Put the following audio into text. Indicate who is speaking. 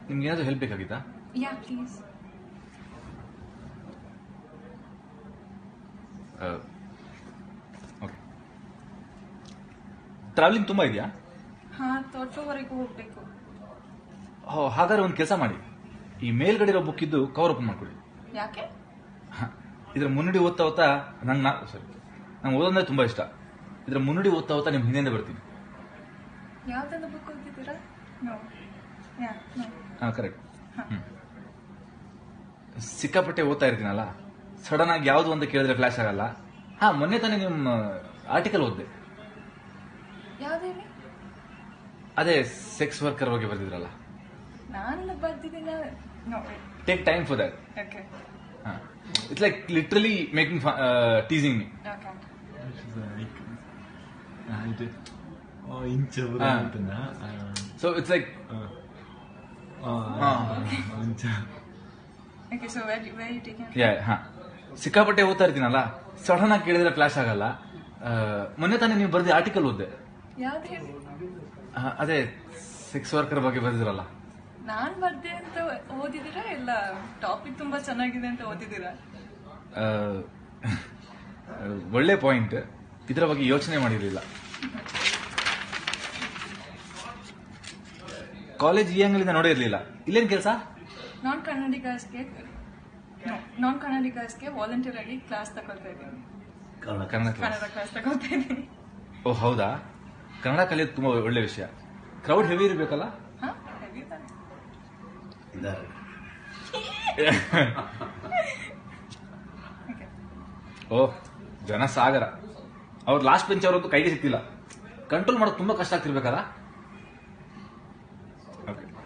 Speaker 1: ನಿಮ್ಗೆ ಏನಾದರೂ ಹೆಲ್ಪ್ ಬೇಕಾಗಿತ್ತಾ
Speaker 2: Yeah, please.
Speaker 1: ಓಕೆ ಟ್ರಾವೆಲಿಂಗ್ ತುಂಬ ಇದೆಯಾ
Speaker 2: ಹಾ ತೋಟವರೆಗೂ ಹೋಗ್ಬೇಕು
Speaker 1: ಓ ಹಾಗಾದ್ರೆ ಒಂದು ಕೆಲಸ ಮಾಡಿ ಈ ಮೇಲ್ಗಡೆ ಇರೋ ಬುಕ್ ಇದ್ದು ಕವರ್ ಓಪನ್ ಮಾಡ್ಕೊಳ್ಳಿ
Speaker 2: ಯಾಕೆ
Speaker 1: ಹ, ಇದ್ರ ಮುನ್ನುಡಿ ಓದ್ತಾ ಓದ್ತಾ ನಂಗೆ ನಾ ಸಾರಿ ನಂಗೆ ಓದೋದ್ರೆ ತುಂಬ ಇಷ್ಟ ಇದ್ರ ಮುನ್ನುಡಿ ಓದ್ತಾ ಓದ್ತಾ ನಿಮ್ಮ ಹಿಂದೆಯಿಂದ ಬರ್ತೀನಿ
Speaker 2: ಯಾವ್ದೆಲ್ಲ ಬುಕ್ ಓದಿದ್ದೀರಾ ನೋ ಯಾ ನೋ
Speaker 1: ಹಾಂ ಕರೆಕ್ಟ್ ಸಿಕ್ಕಾಪಟ್ಟೆ ಓದ್ತಾ ಇರ್ತೀನಲ್ಲ ಸಡನ್ ಆಗಿ ಯಾವುದು ಅಂತ ಕೇಳಿದ್ರೆ ಫ್ಲಾಶ್ ಆಗಲ್ಲ ಹಾ ಮೊನ್ನೆ ತಾನೇ ನಿಮ್ಮ ಆರ್ಟಿಕಲ್ ಓದಿದೆ
Speaker 2: ಯಾವ್ದು ಹೇಳಿ
Speaker 1: ಅದೇ ಸೆಕ್ಸ್ ವರ್ಕರ್ ಬಗ್ಗೆ ಬರ್ದಿದ್ರಲ್ಲ
Speaker 2: ನಾನು ಬರ್ದಿದ್ದೀನ no
Speaker 1: take time for that
Speaker 2: okay
Speaker 1: it's like literally making teasing me
Speaker 2: okay
Speaker 3: 아, 이제 어 인적으로
Speaker 1: 아.
Speaker 3: 했구나. 아,
Speaker 1: so it's like
Speaker 3: 어, 어,
Speaker 1: 아.
Speaker 3: 아, 인적.
Speaker 2: Okay so very very taken
Speaker 1: yeah ಹಾ ಸಿಕ್ಕಾಪಟ್ಟೆ ಓದ್ತಾ ಇರ್ತೀನಲ್ಲ ಸಡನ್ ಆಗಿ ಕೇಳಿದ್ರೆ ಫ್ಲಾಶ್ ಆಗಲ್ಲ ಆ, ಮೊನ್ನೆ ತಾನೇ ನೀವು ಬರ್ದಿ ಆರ್ಟಿಕಲ್ ಓದ್ದೆ
Speaker 2: ಯಾವ್ದು ಹೇಳಿ
Speaker 1: ಆ, ಅದೇ ಸೆಕ್ಸ್ ವರ್ಕರ್ ಬಗ್ಗೆ ಬರ್ದಿದ್ರಲ್ಲ
Speaker 2: ನಾನ್ ಬರ್ದೆ ಅಂತ ಓದಿದ್ದೀರಾ ಇಲ್ಲ ಟಾಪಿಕ್ ತುಂಬಾ ಚೆನ್ನಾಗಿದೆ ಅಂತ ಓದಿದ್ದೀರಾ
Speaker 1: ಆ, ಒಳ್ಳೆ ಪಾಯಿಂಟ್ ಇದರ ಬಗ್ಗೆ ಯೋಚನೆ ಮಾಡಿರಲಿಲ್ಲ ಕಾಲೇಜ್ ಈ ಅಂಗಲಿಂದ ನೋಡಿರ್ಲಿಲ್ಲ ಇಲ್ಲೇನ್ ಕೆಲಸ
Speaker 2: ನಾನ್ ಕನ್ನಡಿಗರ್ಸ್ಗೆ ನಾನ್ ಕನ್ನಡಿಗರ್ಸ್ಗೆ ವಾಲಂಟಿಯರ್ ಆಗಿ ಕ್ಲಾಸ್ ತಗೊಳ್ತಾ ಇದ್ದೀನಿ
Speaker 1: ಕನ್ನಡ ಕ್ಲಾಸ್
Speaker 2: ಕನ್ನಡ ಕ್ಲಾಸ್ ತಗೊಳ್ತಾ ಇದ್ದೀನಿ
Speaker 1: ಓ ಹೌದಾ ಕನ್ನಡ ಕಲಿಯೋದು ತುಂಬಾ ಒಳ್ಳೆ ವಿಷಯ ಕ್ರೌಡ್ ಹೆವಿ ಇರಬೇಕಲ್ಲ
Speaker 2: ಹಾ heavy ತಾನೆ? Okay.
Speaker 1: ಓ ಜನ ಸಾಗರ ಅವ್ರು ಲಾಸ್ಟ್ ಬೆಂಚ್ ಅವರದ್ದು ಕೈಗೆ ಸಿಕ್ತಿಲ್ಲ ಕಂಟ್ರೋಲ್ ಮಾಡೋದು ತುಂಬಾ ಕಷ್ಟ ಆಗ್ತಿರ್ಬೇಕಲ್ಲ ಓಕೆ